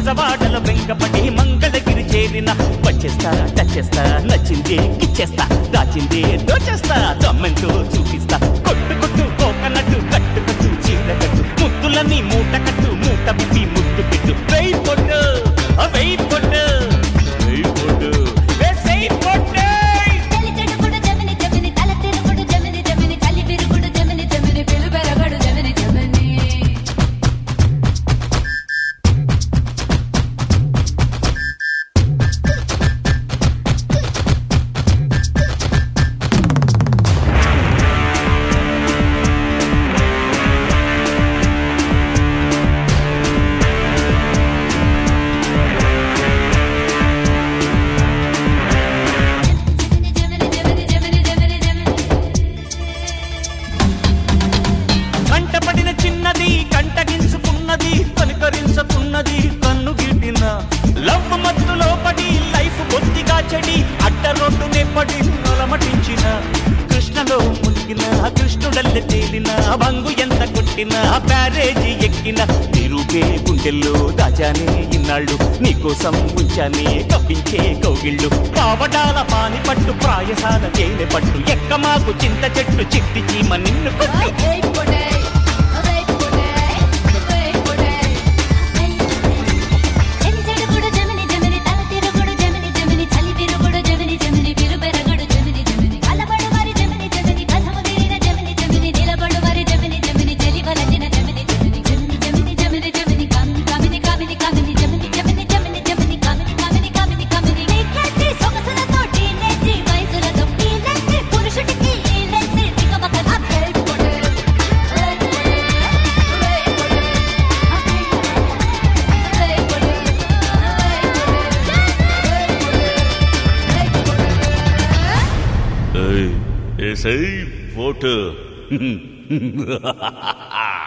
బెజవాడల వెంకపడి మంగళగిరి చేరిన వచ్చేస్తా టచ్చేస్తా నచ్చింది ఇచ్చేస్తా దాచింది దోచేస్తా దమ్మెంతో చూపిస్తా కొట్టు కొట్టు కోకనట్టు కట్టు కట్టు చీర కట్టు ముద్దులని మూట కట్టు మూట విప్పి ముద్దు పెట్టు వెయ్యి పొట్టు వెయ్యి పొట్టు వెయ్యి పొట్టు వేసేయ్ పొట్టు తల్లి చెడుగుడు జమిని జమిని తల తిరుగుడు జమిని జమిని తల్లి విరుగుడు జమిని జమిని పిలు పెరగడు జమిని జమిని జమిని జమిని జమిని జమిని జమిని కంటపడిన చిన్నది కంటగించుకున్నది కనుకరించుకున్నది కన్ను గిట్టిన లవ్ మత్తులో పడి లైఫ్ బొత్తిగా చెడి అడ్డ రోడ్డు నెప్పటి నొలమటించిన కృష్ణలో మునిగిన కృష్ణుడల్లె తేలిన బంగు ఎంత కొట్టిన బ్యారేజీ ఎక్కిన నిరూపే గుండెల్లో దాచానే ఇన్నాళ్ళు నీకోసం ఉంచానే కప్పించే కౌగిళ్ళు కావడాల పాని పట్టు ప్రాయసాల తేనె పట్టు ఎక్క మాకు చింత చెట్టు చిట్టి చీమ నిన్ను కొట్టు వెయ్ పొడే వెయ్ పొడే వెయ్ పొడే తల్లి చెడుగుడు జమిని జమిని తల తిరుగుడు జమిని జమిని చలి విరుగుడు జమిని జమిని పిలు పెరగడు జమిని జమిని కలబడు మరి జమిని జమిని కథము తీరిన జమిని జమిని నిలబడు మరి జమిని జమిని చెలివలచిన జమిని జమిని జమిని జమిని జమిని జమిని కమిని కమిని కమిని కమిని జమిని జమిని జమిని జమిని కమిని కమిని కమిని కమిని నీకెచ్చి సొగసులతో టీనేజీ వయసులతో టీనేజీ పురుషుడికి ఈనేజీ దిగమక వెయ్ పొడే వెయ్ పొడే వెయ్ పొడే వెయ్ పొడే వెయ్ పొడే ఏసై ఓటు